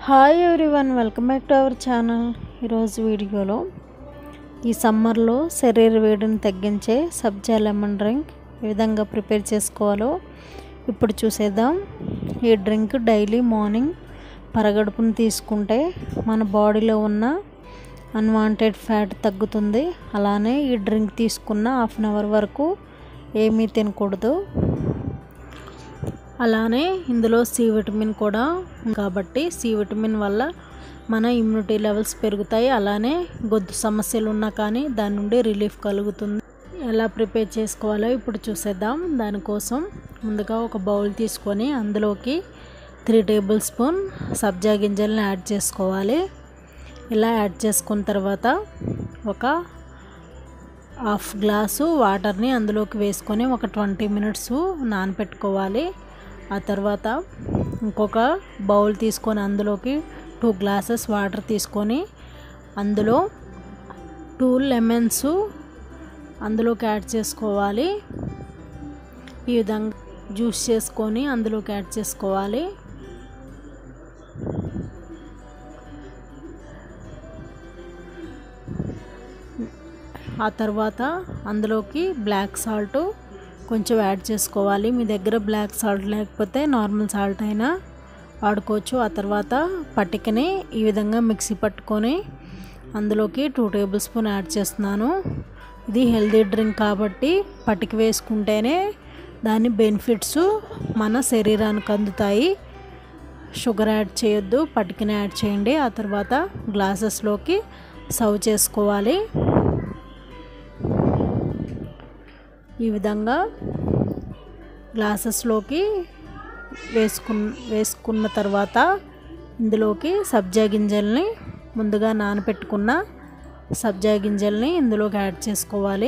hi everyone welcome back to our channel ఈరోజు వీడియోలో ఈ సమ్మర్లో శరీర వేడిని తగ్గించే సబ్జా లెమన్ డ్రింక్ ఏ విధంగా ప్రిపేర్ చేసుకోవాలో ఇప్పుడు చూసేద్దాం ఈ డ్రింక్ డైలీ మార్నింగ్ పరగడుపును తీసుకుంటే మన బాడీలో ఉన్న అన్వాంటెడ్ ఫ్యాట్ తగ్గుతుంది అలానే ఈ డ్రింక్ తీసుకున్న హాఫ్ అన్ అవర్ వరకు ఏమీ తినకూడదు అలానే ఇందులో సి విటమిన్ కూడా కాబట్టి సి విటమిన్ వల్ల మన ఇమ్యూనిటీ లెవెల్స్ పెరుగుతాయి అలానే గొంతు సమస్యలు ఉన్నా కానీ దాని నుండి రిలీఫ్ కలుగుతుంది ఎలా ప్రిపేర్ చేసుకోవాలో ఇప్పుడు చూసేద్దాం దానికోసం ముందుగా ఒక బౌల్ తీసుకొని అందులోకి త్రీ టేబుల్ స్పూన్ సబ్జా గింజల్ని యాడ్ చేసుకోవాలి ఇలా యాడ్ చేసుకున్న తర్వాత ఒక హాఫ్ గ్లాసు వాటర్ని అందులోకి వేసుకొని ఒక ట్వంటీ మినిట్స్ నానపెట్టుకోవాలి ఆ తర్వాత ఇంకొక బౌల్ తీసుకొని అందులోకి టూ గ్లాసెస్ వాటర్ తీసుకొని అందులో టూ లెమన్స్ అందులోకి యాడ్ చేసుకోవాలి ఈ విధంగా జ్యూస్ చేసుకొని అందులోకి యాడ్ చేసుకోవాలి ఆ తర్వాత అందులోకి బ్లాక్ సాల్ట్ కొంచెం యాడ్ చేసుకోవాలి మీ దగ్గర బ్లాక్ సాల్ట్ లేకపోతే నార్మల్ సాల్ట్ అయినా వాడుకోవచ్చు ఆ తర్వాత పట్టికని ఈ విధంగా మిక్సీ పట్టుకొని అందులోకి టూ టేబుల్ స్పూన్ యాడ్ చేస్తున్నాను ఇది హెల్దీ డ్రింక్ కాబట్టి పట్టిక వేసుకుంటేనే దాని బెనిఫిట్స్ మన శరీరానికి అందుతాయి షుగర్ యాడ్ చేయొద్దు పట్టికని యాడ్ చేయండి ఆ తర్వాత గ్లాసెస్లోకి సర్వ్ చేసుకోవాలి ఈ విధంగా గ్లాసెస్లోకి వేసుకు వేసుకున్న తర్వాత ఇందులోకి సబ్జా గింజల్ని ముందుగా నానపెట్టుకున్న సబ్జా గింజల్ని ఇందులోకి యాడ్ చేసుకోవాలి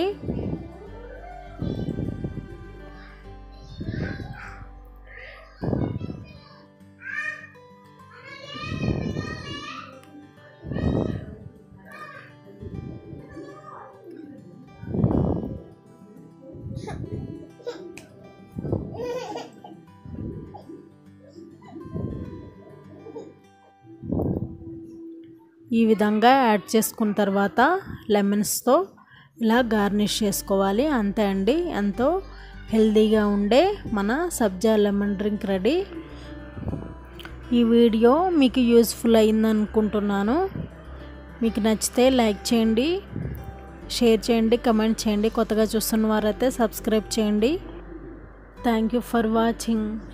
ఈ విధంగా యాడ్ చేసుకున్న తర్వాత లెమన్స్తో ఇలా గార్నిష్ చేసుకోవాలి అంతే అండి ఎంతో హెల్తీగా ఉండే మన సబ్జా లెమన్ డ్రింక్ రెడీ ఈ వీడియో మీకు యూస్ఫుల్ అయింది అనుకుంటున్నాను మీకు నచ్చితే లైక్ చేయండి షేర్ చేయండి కమెంట్ చేయండి కొత్తగా చూస్తున్న వారైతే సబ్స్క్రైబ్ చేయండి థ్యాంక్ యూ ఫర్ వాచింగ్